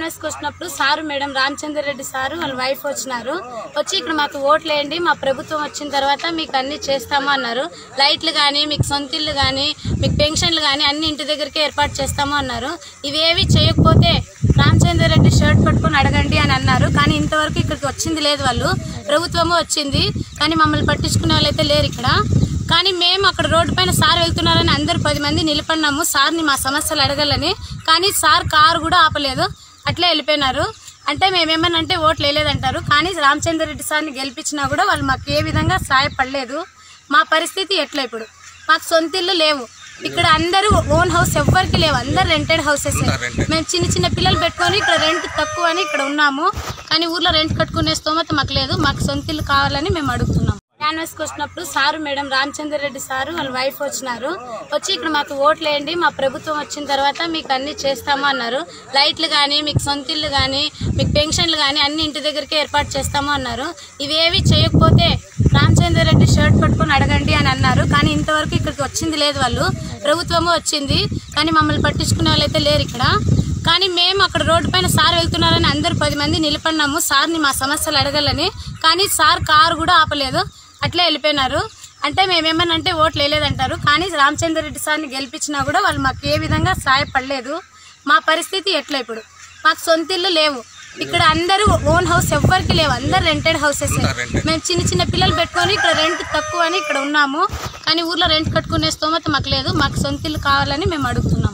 క్యాన్వాస్కి వచ్చినప్పుడు sir madam Ramachandra Reddy sir వాళ్ళ wife వచ్చినారు వచ్చి ఇక్కడ మాకు ఓట్లు వేయండి మా ప్రభుత్వం వచ్చిన తర్వాత మీకు అన్ని చేస్తాము అన్నారు లైట్లు కానీ మీకు సొంత ఇల్లు కానీ మీకు పెన్షన్లు కానీ అన్ని ఇంటి దగ్గరికి ఏర్పాటు చేస్తాము అన్నారు ఇవేవి చేయకపోతే రామచంద్ర రెడ్డి షర్ట్ పట్టుకొని అడగండి అని అన్నారు కానీ ఇంతవరకు ఇక్కడికి వచ్చింది లేదు వాళ్ళు ప్రభుత్వము వచ్చింది కానీ మమ్మల్ని పట్టించుకునే వాళ్ళైతే లేరు ఇక్కడ కానీ మేము అక్కడ రోడ్డు పైన సార్ వెళ్తున్నారని అందరు పది మంది నిలబడినాము సార్ని మా సమస్యలు అడగాలని కానీ సార్ కారు కూడా ఆపలేదు అట్లే వెళ్ళిపోయినారు అంటే మేమేమన్నా అంటే ఓట్లు వేయలేదంటారు కానీ రామచంద్ర రెడ్డి సార్ని గెలిపించినా కూడా వాళ్ళు మాకు ఏ విధంగా సహాయపడలేదు మా పరిస్థితి ఎట్లా ఇప్పుడు మాకు సొంత ఇల్లు లేవు ఇక్కడ అందరూ ఓన్ హౌస్ ఎవ్వరికి లేవు అందరు రెంటెడ్ హౌసెస్ మేము చిన్న చిన్న పిల్లలు పెట్టుకొని ఇక్కడ రెంట్ తక్కువ అని ఇక్కడ ఉన్నాము కానీ ఊర్లో రెంట్ కట్టుకునే స్తోమత మాకు లేదు మాకు సొంత ఇల్లు కావాలని మేము అడుగుతున్నాం క్యాన్వాస్కి వచ్చినప్పుడు sir madam Ramachandra Reddy sir వాళ్ళ వైఫ్ వచ్చినారు వచ్చి ఇక్కడ మాకు ఓట్లు వేయండి మా ప్రభుత్వం వచ్చిన తర్వాత మీకు అన్ని చేస్తాము అన్నారు లైట్లు కానీ మీకు సొంత ఇల్లు కానీ మీకు పెన్షన్లు కానీ అన్ని ఇంటి దగ్గరికి ఏర్పాటు చేస్తాము అన్నారు ఇవేవి చేయకపోతే రామచంద్ర రెడ్డి షర్ట్ పట్టుకొని అడగండి అని అన్నారు కానీ ఇంతవరకు ఇక్కడికి వచ్చింది లేదు వాళ్ళు ప్రభుత్వము వచ్చింది కానీ మమ్మల్ని పట్టించుకునే వాళ్ళైతే లేరు ఇక్కడ కానీ మేము అక్కడ రోడ్డు పైన సార్ వెళ్తున్నారని అందరు పది మంది నిలబడినాము సార్ని మా సమస్యలు అడగాలని కానీ సార్ కారు కూడా ఆపలేదు అట్లే వెళ్ళిపోయినారు అంటే మేమేమన్నా అంటే ఓట్లు వేయలేదంటారు కానీ రామచంద్ర రెడ్డి సార్ని గెలిపించినా కూడా వాళ్ళు మాకు ఏ విధంగా సహాయపడలేదు మా పరిస్థితి ఎట్లా ఇప్పుడు మాకు సొంత ఇల్లు లేవు ఇక్కడ అందరూ ఓన్ హౌస్ ఎవ్వరికి లేవు అందరు రెంటెడ్ హౌసెస్ మేము చిన్న చిన్న పిల్లలు పెట్టుకొని ఇక్కడ రెంట్ తక్కువ అని ఇక్కడ ఉన్నాము కానీ ఊర్లో రెంట్ కట్టుకునే స్తోమత మాకు లేదు మాకు సొంత ఇల్లు కావాలని మేము అడుగుతున్నాం